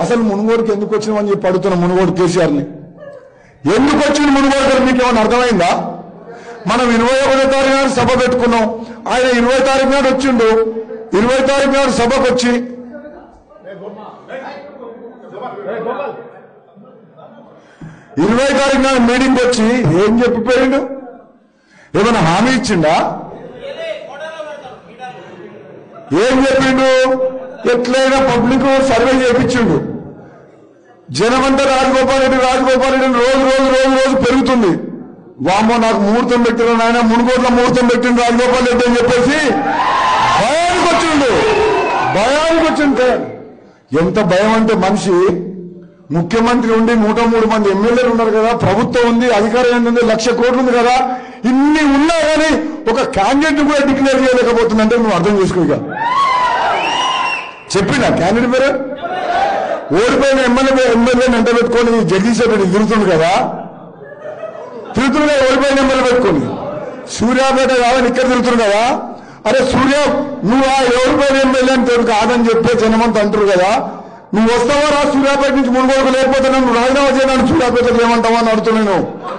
అసలు మునుగోడుకి ఎందుకు వచ్చినామని చెప్పి అడుగుతున్నా మునుగోడు కేసీఆర్ని ఎందుకు వచ్చింది మునుగోడు గారు మీకు ఏమైనా అర్థమైందా మనం ఇరవై ఒకటో తారీఖు నాడు సభ పెట్టుకున్నాం ఆయన ఇరవై తారీఖు నాడు వచ్చిండు ఇరవై తారీఖు నాడు సభకు వచ్చి ఇరవై తారీఖు నాడు మీటింగ్ వచ్చి ఏం చెప్పిపోయిండు ఏమైనా హామీ ఇచ్చిండా ఏం చెప్పిండు ఎట్లయినా పబ్లిక్ సర్వే చేయించిండు జనమంతా రాజగోపాల్ రెడ్డి రాజగోపాల్ రెడ్డి అని రోజు రోజు రోజు రోజు పెరుగుతుంది వామ్మో నాకు ముహూర్తం పెట్టిన ఆయన మునుగోట్ల ముహూర్తం పెట్టిండు రాజగోపాల్ రెడ్డి అని చెప్పేసి భయానికి వచ్చిండు భయానికి వచ్చిండు ఎంత భయం అంటే మనిషి ముఖ్యమంత్రి ఉండి నూట మూడు మంది ఎమ్మెల్యేలు ఉన్నారు కదా ప్రభుత్వం ఉంది అధికారం ఉంది లక్ష కోట్లు ఉంది కదా ఇన్ని ఉన్నా కానీ ఒక క్యాండిడేట్ కూడా డిక్లేర్ చేయలేకపోతుందంటే నువ్వు అర్థం చేసుకో ఇక చెప్పిండా క్యాండిడేట్ పేరు ఓడిపోయిన ఎమ్మెల్యే ఎమ్మెల్యేని ఎంట పెట్టుకొని జగదీశ్ రెడ్డి తిరుగుతుంది కదా తిరుగుతుంది ఓడిపోయిన ఎమ్మెల్యే పెట్టుకొని సూర్యాపేట కాదని ఇక్కడ తిరుగుతుంది కదా అరే సూర్య నువ్వు ఆ ఓడిపోయిన ఎమ్మెల్యే అని తోడు కాదని చెప్పే జనమంతా అంటారు కదా నువ్వు వస్తావా రా సూర్యాపేట నుంచి మునుగోడుకు లేకపోతే నన్ను రాజీనామా చేయడానికి సూర్యాపేటకు ఏమంటావా అని అడుగుతున్నాను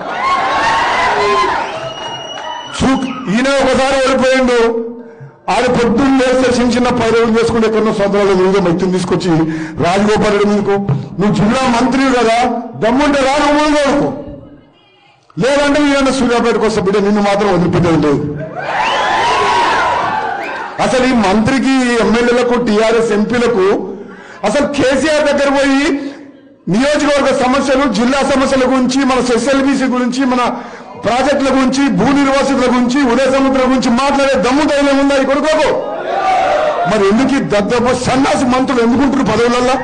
చూ- ఈయన ఒకసారి ఓడిపోయిండు ఆడ పొద్దున్న లేస్తే చిన్న చిన్న పైరవులు చేసుకుంటే ఎక్కడో సొంతలో వివిధ వ్యక్తిని తీసుకొచ్చి రాజగోపాల్ రెడ్డి మీదకు నువ్వు జిల్లా మంత్రి కదా దమ్ముంటే రా నువ్వు ముందుకు లేదంటే ఈయన సూర్యాపేటకు వస్తే బిడ్డ నిన్ను మాత్రం వదిలిపెట్టేది లేదు అసలు ఈ మంత్రికి ఈ ఎమ్మెల్యేలకు టీఆర్ఎస్ ఎంపీలకు అసలు కేసీఆర్ దగ్గర పోయి నియోజకవర్గ సమస్యలు జిల్లా సమస్యల గురించి మన ఎస్ఎల్బీసీ గురించి మన ప్రాజెక్టుల గురించి భూ నిర్వాసితుల గురించి ఉదయ సముద్రం గురించి మాట్లాడే దమ్ము ధైర్యం ఉందా ఈ కొడుకోకు మరి ఎందుకు ఈ దద్దపు సన్నాసి మంత్రులు ఎందుకుంటారు పదవులల్లో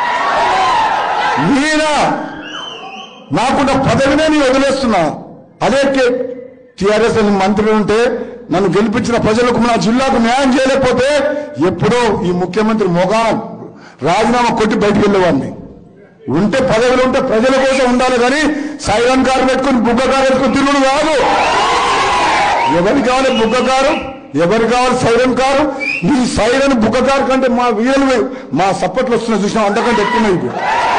మీరా నాకున్న పదవినే నేను వదిలేస్తున్నా అదే టిఆర్ఎస్ అని మంత్రులు ఉంటే నన్ను గెలిపించిన ప్రజలకు నా జిల్లాకు న్యాయం చేయలేకపోతే ఎప్పుడో ఈ ముఖ్యమంత్రి మొగానం రాజీనామా కొట్టి బయటికి వెళ్ళేవాడిని ఉంటే పదవులు ఉంటే ప్రజల కోసం ఉండాలి కానీ సైరన్ కారు పెట్టుకుని బుగ్గ కారు పెట్టుకుని తిరుగుడు కాదు ఎవరికి కావాలి బుగ్గ కారు ఎవరికి కావాలి సైరన్ కారు ఈ సైరన్ బుగ్గ కారు కంటే మా వీరలు మా సప్పట్లు వస్తున్నా చూసినా అంతకంటే ఎక్కువ ఇప్పుడు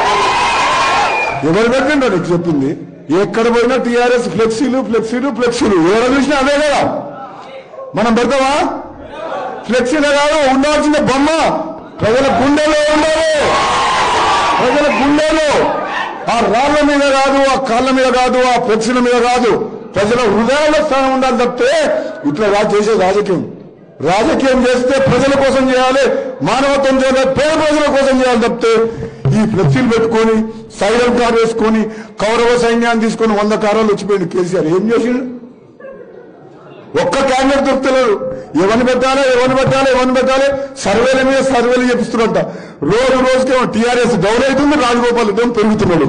ఎవరు పెట్టిండ్రో నీకు చెప్పింది ఎక్కడ పోయినా టీఆర్ఎస్ ఫ్లెక్సీలు ఫ్లెక్సీలు ఫ్లెక్సీలు ఎవరు చూసినా అవే కదా మనం పెడతావా ఫ్లెక్సీలే కాదు ఉండాల్సిన బొమ్మ ప్రజల గుండెలో ఉండాలి ప్రజల గుండెలో ఆ రాళ్ల మీద కాదు ఆ కాళ్ళ మీద కాదు ఆ ఫ్లెక్సీల మీద కాదు ప్రజల హృదయాల్లో స్థానం ఉండాలి తప్పితే ఇట్లా రా చేసే రాజకీయం రాజకీయం చేస్తే ప్రజల కోసం చేయాలి మానవత్వం చేయాలి పేద ప్రజల కోసం చేయాలి తప్పితే ఈ ఫ్లెక్సీలు పెట్టుకొని సైరన్ కార్ వేసుకొని కౌరవ సైన్యాన్ని తీసుకొని వంద కారాలు వచ్చిపోయింది కేసీఆర్ ఏం చేసిండు ఒక్క క్యాండిడేట్ దొరుకుతలేరు ఎవరిని పెట్టాలి ఎవరిని పెట్టాలి ఎవరిని పెట్టాలి సర్వేల మీద సర్వేలు చేపిస్తున్నట్ట రోజు రోజుకేమో టీఆర్ఎస్ డౌన్ అవుతుంది రాజగోపాల్ రెడ్డి ఏమో పెరుగుతున్నాడు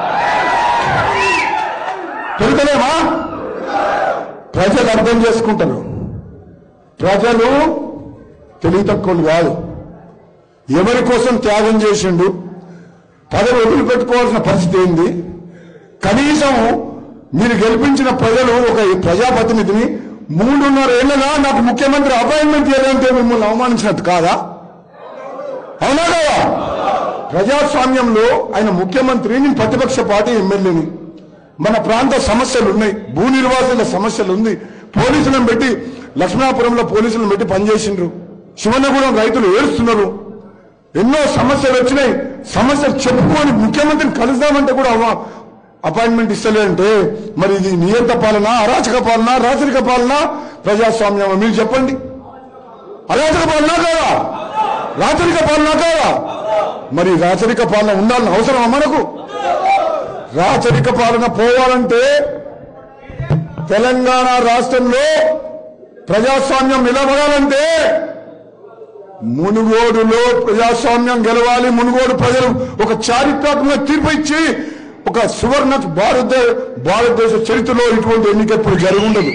పెరుగుతలేమా ప్రజలు అర్థం చేసుకుంటారు ప్రజలు తెలివి తక్కువలు కాదు ఎవరి కోసం త్యాగం చేసిండు పదవి వదిలిపెట్టుకోవాల్సిన పరిస్థితి ఏంది కనీసం మీరు గెలిపించిన ప్రజలు ఒక ప్రజాప్రతినిధిని మూడున్నర ఏళ్ళగా నాకు ముఖ్యమంత్రి అపాయింట్మెంట్ చేయాలంటే మిమ్మల్ని అవమానించినట్టు కాదా అవునా కదా ప్రజాస్వామ్యంలో ఆయన ముఖ్యమంత్రి నేను ప్రతిపక్ష పార్టీ ఎమ్మెల్యేని మన ప్రాంత సమస్యలు ఉన్నాయి భూ నిర్వాసుల సమస్యలు ఉంది పోలీసులను పెట్టి లక్ష్మణాపురంలో పోలీసులను పెట్టి పనిచేసిండ్రు శివనగూడెం రైతులు ఏడుస్తున్నారు ఎన్నో సమస్యలు వచ్చినాయి సమస్యలు చెప్పుకొని ముఖ్యమంత్రిని కలుద్దామంటే కూడా అవ- అపాయింట్మెంట్ ఇస్తలేదంటే మరి ఇది నియంత పాలన అరాచక పాలన రాచరిక పాలన ప్రజాస్వామ్యం మీరు చెప్పండి అరాచక పాలన కాదా రాచరిక పాలన కాదా మరి రాచరిక పాలన ఉండాలని అవసరమా మనకు రాచరిక పాలన పోవాలంటే తెలంగాణ రాష్ట్రంలో ప్రజాస్వామ్యం నిలబడాలంటే మునుగోడులో ప్రజాస్వామ్యం గెలవాలి మునుగోడు ప్రజలు ఒక చారిత్రాత్మక తీర్పు ఇచ్చి ఒక సువర్ణ భారత భారతదేశ చరిత్రలో ఇటువంటి ఎన్నిక ఎప్పుడు జరిగి ఉండదు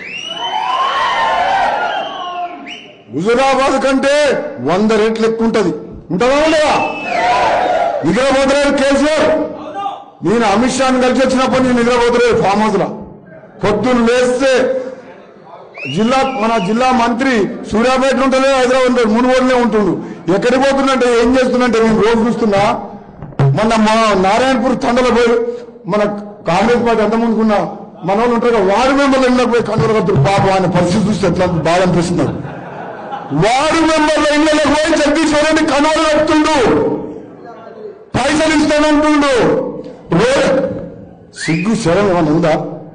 హుజురాబాద్ కంటే వంద రెట్లు ఎక్కువ ఉంటది ఉంటుందా లేదా నిద్రపోతలేదు కేసీఆర్ నేను అమిత్ షాని కలిసి వచ్చినప్పుడు నేను నిద్రపోతలేదు ఫామ్ హౌస్ లో పొద్దున్న లేస్తే జిల్లా మన జిల్లా మంత్రి సూర్యాపేట ఉంటుందో హైదరాబాద్ ఉంటాడు మునుగోడునే ఉంటుండు ఎక్కడికి పోతుందంటే ఏం చేస్తుందంటే నేను రోజు చూస్తున్నా మొన్న మా నారాయణపూర్ తండలో పోయి మన కాంగ్రెస్ పార్టీ ఎంత ముందుకున్నా మన వాళ్ళు ఉంటారు కదా, వార్డు మెంబర్లు ఇళ్ళకి పోయి కండులు కడుతున్నారు పాపం ఆయన పరిస్థితి చూస్తే ఎట్లా బాధ అనిపిస్తున్నారు వార్డు మెంబర్ల ఇళ్ళకి పోయి జగదీశ్వర్ రెడ్డి కండులు కడుతుండు పైసలు ఇస్తానంటుండు రోజు సిగ్గు శరం ఏమన్నా ఉందా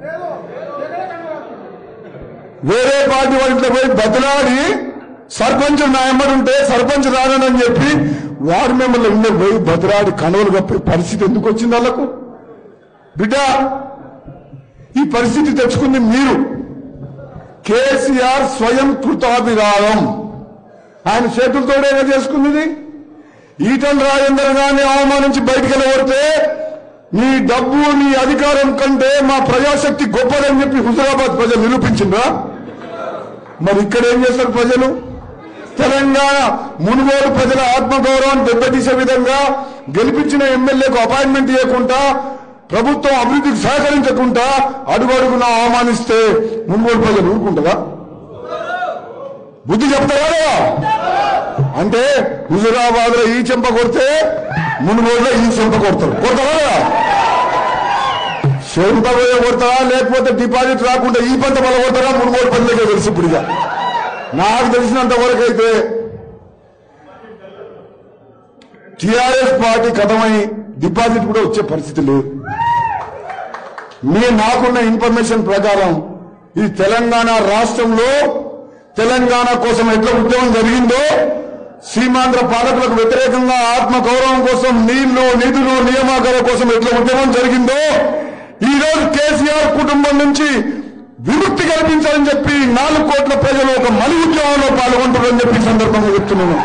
వేరే పార్టీ వాళ్ళ ఇంట్లో పోయి బతలాడి సర్పంచ్ నా ఎమ్మడి ఉంటే సర్పంచ్ రానని చెప్పి వార్డు మెంబర్ల ఇంట్లో పోయి బతలాడి కనువలు కప్పే పరిస్థితి ఎందుకు వచ్చింది వాళ్ళకు బిడ్డ ఈ పరిస్థితి తెచ్చుకుంది మీరు కేసీఆర్ స్వయం కృతాభిరాగం ఆయన చేతులతోనే చేసుకుంది ఇది? ఈటల రాజేందర్ గారిని అవమానించి బయటికి వెళ్ళగొడితే నీ డబ్బు నీ అధికారం కంటే మా ప్రజాశక్తి గొప్పదని చెప్పి హుజరాబాద్ ప్రజలు నిరూపించిండ్రా మరి ఇక్కడ ఏం చేస్తారు ప్రజలు తెలంగాణ మునుగోడు ప్రజల ఆత్మగౌరవాన్ని దెబ్బతీసే విధంగా గెలిపించిన ఎమ్మెల్యేకు అపాయింట్మెంట్ ఇవ్వకుండా ప్రభుత్వం అభివృద్ధికి సహకరించకుండా అడుగడుగున అవమానిస్తే మునుగోడు ప్రజలు ఊరుకుంటారా బుద్ధి చెప్తారా లేదా? అంటే హుజురాబాద్ లో ఈ చెంప కొడితే మునుగోడులో ఈ చెంప కొడతారు కొడతారా లేదా? చెంప పోయే కొడతారా లేకపోతే డిపాజిట్ రాకుండా ఈ పంట బల కొడతారా మునుగోడు పనులకే తెలుసు ఇప్పుడు ఇక. నాకు తెలిసినంత వరకు అయితే టిఆర్ఎస్ పార్టీ కథమై డిపాజిట్ కూడా వచ్చే పరిస్థితి లేదు మీ నాకున్న ఇన్ఫర్మేషన్ ప్రకారం ఈ తెలంగాణ రాష్ట్రంలో తెలంగాణ కోసం ఎట్లా ఉద్యమం జరిగిందో సీమాంధ్ర పాలకులకు వ్యతిరేకంగా ఆత్మ గౌరవం కోసం నీళ్లు నిధులు నియామకాల కోసం ఎట్లా ఉద్యమం జరిగిందో ఈ రోజు కేసీఆర్ కుటుంబం నుంచి విముక్తి కల్పించాలని చెప్పి నాలుగు కోట్ల ప్రజలు ఒక మలి ఉద్యమంలో పాల్గొంటారని చెప్పి ఈ సందర్భంగా చెప్తున్నాను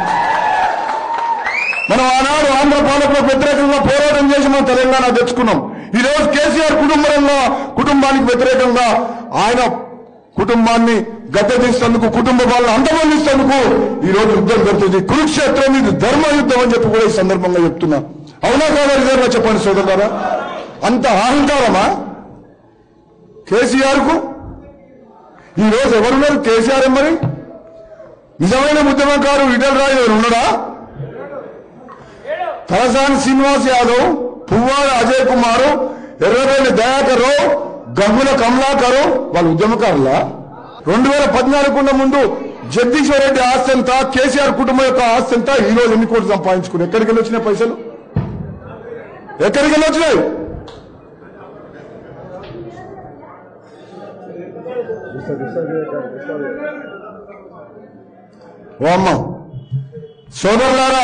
మనం ఆనాడు ఆంధ్ర పాలకులకు వ్యతిరేకంగా పోరాటం చేసి మనం తెలంగాణ తెచ్చుకున్నాం ఈ రోజు కేసీఆర్ కుటుంబంలో కుటుంబానికి వ్యతిరేకంగా ఆయన కుటుంబాన్ని గద్దెదిస్తేందుకు కుటుంబ వాళ్ళని అంతమందిస్తేందుకు ఈ రోజు యుద్ధం జరుగుతుంది కురుక్షేత్రం ఇది ధర్మ యుద్ధం అని చెప్పి కూడా ఈ సందర్భంగా చెప్తున్నా అవునా కాదా రిజర్వ్ చెప్పండి సోదరులారా అంత అహంకారమా కేసీఆర్ కు ఈ రోజు ఎవరున్నారు కేసీఆర్ మరి నిజమైన ఉద్యమకారు ఇటల్ రాజు ఎవరు ఉన్నాడా తలసాని శ్రీనివాస్ యాదవ్ పువ్వాడ అజయ్ కుమార్ ఎర్రబెల్లి దయాకర్ గంగుల కమలాకర్ వాళ్ళ ఉద్యమకారులా రెండు వేల పద్నాలుగు కన్నా ముందు జగదీశ్వర్ రెడ్డి ఆస్తి ఎంత కేసీఆర్ కుటుంబం యొక్క ఆస్తి ఎంత ఈ రోజు ఎన్ని కోట్లు సంపాదించుకుని ఎక్కడికి వెళ్ళి వచ్చినాయి పైసలు ఎక్కడికి వెళ్ళి వచ్చినాయి ఓ అమ్మ సోదరులారా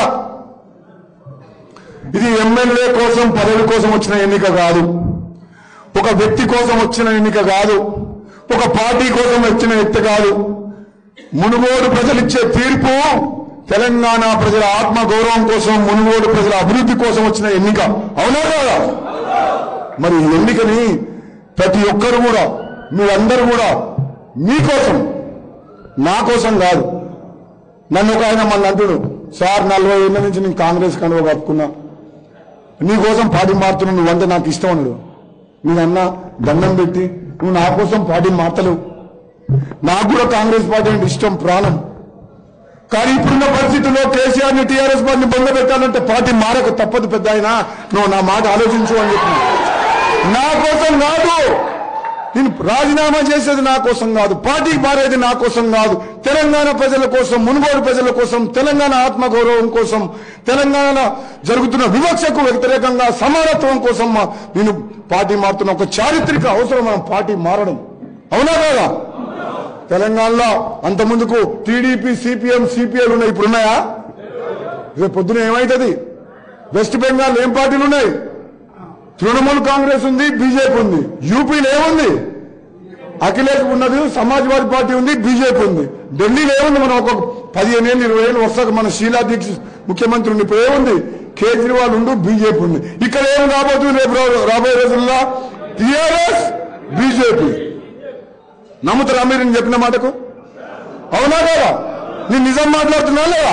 ఇది ఎమ్మెల్యే కోసం పదవి కోసం వచ్చిన ఎన్నిక కాదు ఒక వ్యక్తి కోసం వచ్చిన ఎన్నిక కాదు ఒక పార్టీ కోసం వచ్చిన ఎన్నిక కాదు మునుగోడు ప్రజలు ఇచ్చే తీర్పు తెలంగాణ ప్రజల ఆత్మ గౌరవం కోసం మునుగోడు ప్రజల అభివృద్ధి కోసం వచ్చిన ఎన్నిక అవునా కాదా మరి ఈ ఎన్నికని ప్రతి ఒక్కరు కూడా మీరందరూ కూడా మీకోసం నా కోసం కాదు నన్ను ఒక ఆయన మన అంటుడు సార్ నలభై ఏళ్ళ నుంచి నేను కాంగ్రెస్ కనుక కప్పుకున్నా నీకోసం పార్టీ మారుతున్నావు నువ్వంటే నాకు ఇష్టం అన్నాడు నేను అన్న దండం పెట్టి నువ్వు నా కోసం పార్టీ మార్తలేవు నాకు కూడా కాంగ్రెస్ పార్టీ అంటే ఇష్టం ప్రాణం కానీ ఇప్పుడున్న పరిస్థితుల్లో కేసీఆర్ ని టీఆర్ఎస్ పార్టీని బంద పెట్టాలంటే పార్టీ మారక తప్పదు పెద్ద ఆయన నువ్వు నా మాట ఆలోచించు అని చెప్పిన నా కోసం కాదు నేను రాజీనామా చేసేది నా కోసం కాదు పార్టీకి మారేది నా కోసం కాదు తెలంగాణ ప్రజల కోసం మునుగోడు ప్రజల కోసం తెలంగాణ ఆత్మగౌరవం కోసం తెలంగాణ జరుగుతున్న వివక్షకు వ్యతిరేకంగా సమానత్వం కోసం మా- నేను పార్టీ మారుతున్న ఒక చారిత్రక అవసరం మనం పార్టీ మారడం అవునా కాదా తెలంగాణలో అంత ముందుకు టీడీపీ సిపిఎం సిపిఐలు ఉన్నాయి ఇప్పుడు ఉన్నాయా రేపు పొద్దున ఏమైతుంది వెస్ట్ బెంగాల్ ఏం పార్టీలు ఉన్నాయి తృణమూల్ కాంగ్రెస్ ఉంది బీజేపీ ఉంది యూపీలో ఏముంది అఖిలేష్ ఉన్నది సమాజ్వాదీ పార్టీ ఉంది బీజేపీ ఉంది ఢిల్లీలో ఏముంది మనం ఒక పదిహేను ఏళ్ళు ఇరవై ఏళ్ళు వస్తాక మన షీలా దీక్షిత్ ముఖ్యమంత్రి ఉంది ఇప్పుడు ఏముంది కేజ్రీవాల్ ఉండు బీజేపీ ఉంది ఇక్కడ ఏం రాబోతుంది రేపు రా- రాబోయే రోజుల్లో టిఆర్ఎస్ బీజేపీ నమ్ముతారా మీరు నేను చెప్పిన మాటకు అవునా కదా నేను నిజం మాట్లాడుతున్నా లేదా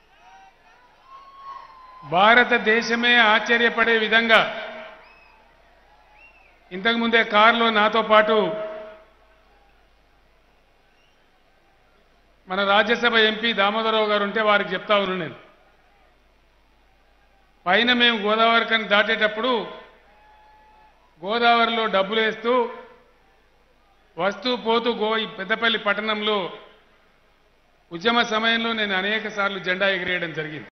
భారతదేశమే ఆశ్చర్యపడే విధంగా ఇంతకుముందే కారులో నాతో పాటు మన రాజ్యసభ ఎంపీ దామోదరరావు గారు ఉంటే వారికి చెప్తా ఉన్నాను నేను పైన మేము గోదావరి కని దాటేటప్పుడు గోదావరిలో డబ్బులు వేస్తూ వస్తూ పోతూ గో ఈ పెద్దపల్లి పట్టణంలో ఉద్యమ సమయంలో నేను అనేక సార్లు జెండా ఎగిరేయడం జరిగింది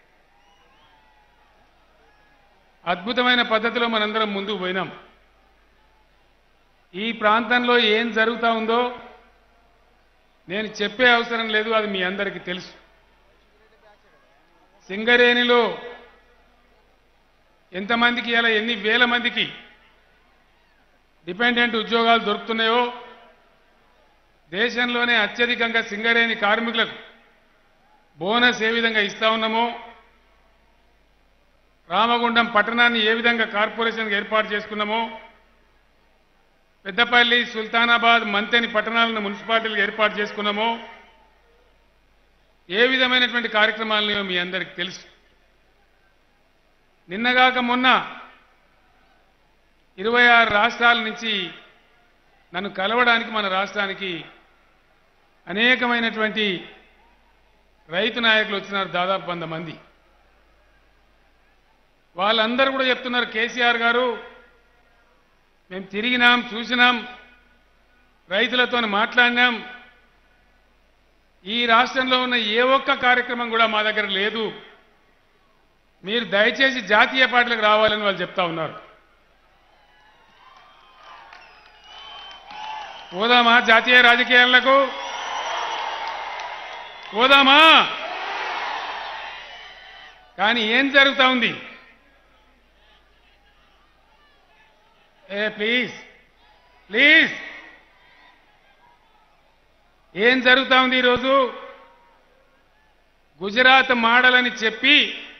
అద్భుతమైన పద్ధతిలో మనందరం ముందుకు పోయినాం ఈ ప్రాంతంలో ఏం జరుగుతా ఉందో నేను చెప్పే అవసరం లేదు అది మీ అందరికీ తెలుసు సింగరేణిలో ఎంతమందికి ఇలా ఎన్ని వేల మందికి డిపెండెంట్ ఉద్యోగాలు దొరుకుతున్నాయో దేశంలోనే అత్యధికంగా సింగరేణి కార్మికులకు బోనస్ ఏ విధంగా ఇస్తా ఉన్నామో రామగుండం పట్టణాన్ని ఏ విధంగా కార్పొరేషన్కి ఏర్పాటు చేసుకున్నామో పెద్దపల్లి సుల్తానాబాద్ మంతెని పట్టణాలను మున్సిపాలిటీలకు ఏర్పాటు చేసుకున్నామో ఏ విధమైనటువంటి కార్యక్రమాలను మీ అందరికీ తెలుసు నిన్నగాక మొన్న ఇరవై ఆరు రాష్ట్రాల నుంచి నన్ను కలవడానికి మన రాష్ట్రానికి అనేకమైనటువంటి రైతు నాయకులు వచ్చినారు దాదాపు వంద మంది వాళ్ళందరూ కూడా చెప్తున్నారు కేసీఆర్ గారు మేము తిరిగినాం చూసినాం రైతులతో మాట్లాడినాం ఈ రాష్ట్రంలో ఉన్న ఏ ఒక్క కార్యక్రమం కూడా మా దగ్గర లేదు మీరు దయచేసి జాతీయ పార్టీలకు రావాలని వాళ్ళు చెప్తా ఉన్నారు పోదామా జాతీయ రాజకీయాలకు పోదామా కానీ ఏం జరుగుతా ఉంది ఏ ప్లీజ్ ప్లీజ్ ఏం జరుగుతా ఉంది ఈరోజు గుజరాత్ మోడల్ అని చెప్పి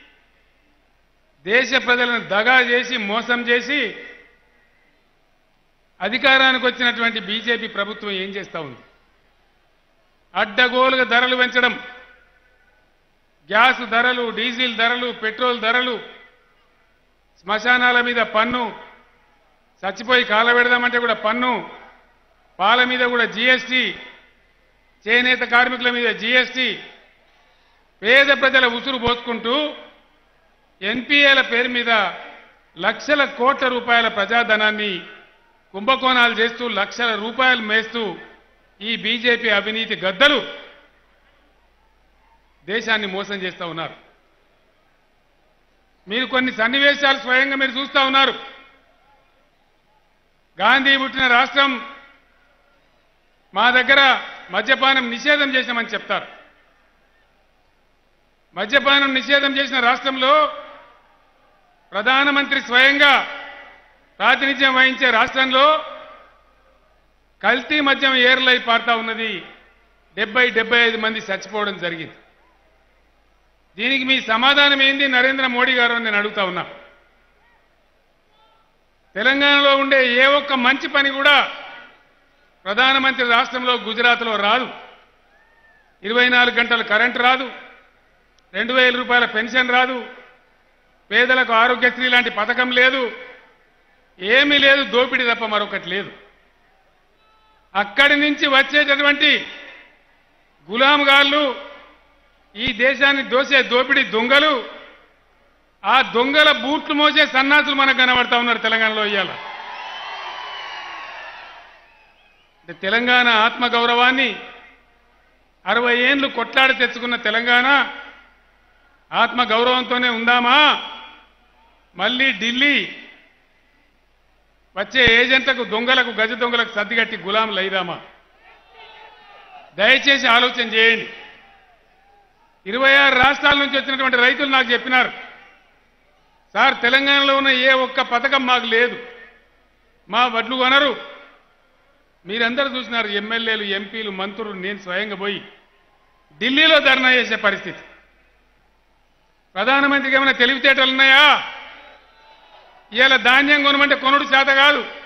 దేశ ప్రజలను దగా చేసి మోసం చేసి అధికారానికి వచ్చినటువంటి బీజేపీ ప్రభుత్వం ఏం చేస్తా ఉంది అడ్డగోలుగా ధరలు పెంచడం గ్యాస్ ధరలు డీజిల్ ధరలు పెట్రోల్ ధరలు శ్మశానాల మీద పన్ను చచ్చిపోయి కాలబెడదామంటే కూడా పన్ను పాల మీద కూడా జీఎస్టీ చేనేత కార్మికుల మీద జీఎస్టీ పేద ప్రజల ఉసురు పోసుకుంటూ ఎన్పిఏల పేరు మీద లక్షల కోట్ల రూపాయల ప్రజాధనాన్ని కుంభకోణాలు చేస్తూ లక్షల రూపాయలు మేస్తూ ఈ బీజేపీ అవినీతి గద్దలు దేశాన్ని మోసం చేస్తూ ఉన్నారు మీరు కొన్ని సన్నివేశాలు స్వయంగా మీరు చూస్తూ ఉన్నారు గాంధీ పుట్టిన రాష్ట్రం మా దగ్గర మద్యపానం నిషేధం చేశామని చెప్తారు మద్యపానం నిషేధం చేసిన రాష్ట్రంలో ప్రధానమంత్రి స్వయంగా ప్రాతినిధ్యం వహించే రాష్ట్రంలో కల్తీ మద్యం ఏర్లై పారుతా ఉన్నది డెబ్బై డెబ్బై ఐదు మంది చచ్చిపోవడం జరిగింది దీనికి మీ సమాధానం ఏంది నరేంద్ర మోడీ గారు అని నేను అడుగుతా ఉన్నా తెలంగాణలో ఉండే ఏ ఒక్క మంచి పని కూడా ప్రధానమంత్రి రాష్ట్రంలో గుజరాత్లో రాదు ఇరవై నాలుగు గంటలు కరెంటు రాదు రెండు వేల రూపాయల పెన్షన్ రాదు పేదలకు ఆరోగ్యశ్రీ లాంటి పథకం లేదు ఏమీ లేదు దోపిడీ తప్ప మరొకటి లేదు అక్కడి నుంచి వచ్చేటటువంటి గులాంగాళ్ళు ఈ దేశాన్ని దోసే దోపిడీ దొంగలు ఆ దొంగల బూట్లు మోసే సన్నాసులు మనకు కనబడతా ఉన్నారు తెలంగాణలో ఇవాళ అంటే తెలంగాణ ఆత్మగౌరవాన్ని అరవై ఏండ్లు కొట్లాడి తెచ్చుకున్న తెలంగాణ ఆత్మగౌరవంతోనే ఉందామా మళ్ళీ ఢిల్లీ వచ్చే ఏజెంట్లకు దొంగలకు గజ దొంగలకు సర్దిగట్టి గులాంలు అయిదామా దయచేసి ఆలోచన చేయండి ఇరవై ఆరు రాష్ట్రాల నుంచి వచ్చినటువంటి రైతులు నాకు చెప్పినారు సార్ తెలంగాణలో ఉన్న ఏ ఒక్క పథకం మాకు లేదు మా వడ్లు కొనరు మీరందరూ చూసినారు ఎమ్మెల్యేలు ఎంపీలు మంత్రులు నేను స్వయంగా పోయి ఢిల్లీలో ధర్నా చేసే పరిస్థితి ప్రధానమంత్రికి ఏమైనా తెలివితేటలు ఉన్నాయా ఇవాళ ధాన్యం కొనమంటే కొనుడు చేత కాదు